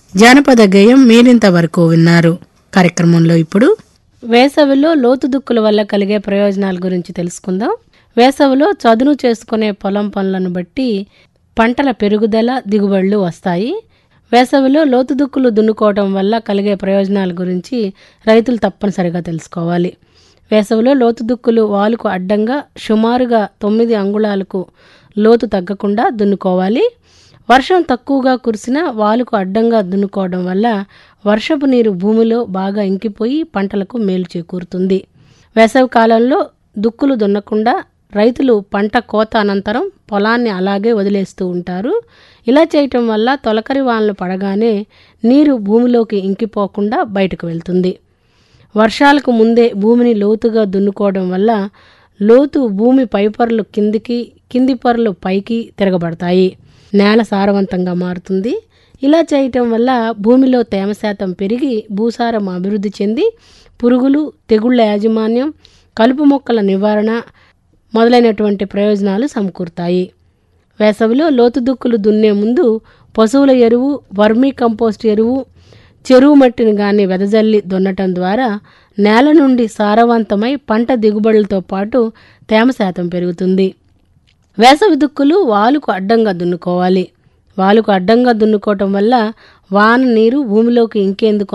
జానపద గేయం మీరింత వరకు విన్నారు కార్యక్రమంలో ఇప్పుడు వేసవిలో లోతు దుక్కుల వల్ల కలిగే ప్రయోజనాల గురించి తెలుసుకుందాం వేసవిలో చదును చేసుకునే పొలం పనులను బట్టి పంటల పెరుగుదల దిగుబడులు వస్తాయి వేసవిలో లోతు దుక్కులు దున్నుకోవడం వల్ల కలిగే ప్రయోజనాల గురించి రైతులు తప్పనిసరిగా తెలుసుకోవాలి వేసవిలో లోతు దుక్కులు వాలుకు అడ్డంగా సుమారుగా తొమ్మిది అంగుళాలకు లోతు తగ్గకుండా దున్నుకోవాలి వర్షం తక్కువగా కురిసినా వాలుకు అడ్డంగా దున్నుకోవడం వల్ల వర్షపు నీరు భూమిలో బాగా ఇంకిపోయి పంటలకు మేలు చేకూరుతుంది వేసవి కాలంలో దుక్కులు దున్నకుండా రైతులు పంట కోత అనంతరం పొలాన్ని అలాగే వదిలేస్తూ ఉంటారు ఇలా చేయటం వల్ల తొలకరి వానలు పడగానే నీరు భూమిలోకి ఇంకిపోకుండా బయటకు వెళ్తుంది వర్షాలకు ముందే భూమిని లోతుగా దున్నుకోవడం వల్ల లోతు భూమి పైపొరలు కిందికి కింది పొరలు పైకి తిరగబడతాయి నేల సారవంతంగా మారుతుంది ఇలా చేయటం వల్ల భూమిలో తేమ శాతం పెరిగి భూసారం అభివృద్ధి చెంది పురుగులు తెగుళ్ల యాజమాన్యం కలుపు మొక్కల నివారణ మొదలైనటువంటి ప్రయోజనాలు సమకూరుతాయి వేసవిలో లోతు దుక్కులు దున్నే ముందు పశువుల ఎరువు వర్మీ కంపోస్ట్ ఎరువు చెరువు మట్టిని గాని వెదజల్లి దున్నటం ద్వారా నేల నుండి సారవంతమై పంట దిగుబడులతో పాటు తేమ శాతం పెరుగుతుంది వేసవి దుక్కులు వాలుకు అడ్డంగా దున్నుకోవాలి వాలుకు అడ్డంగా దున్నుకోవటం వల్ల వాన నీరు భూమిలోకి ఇంకేందుకు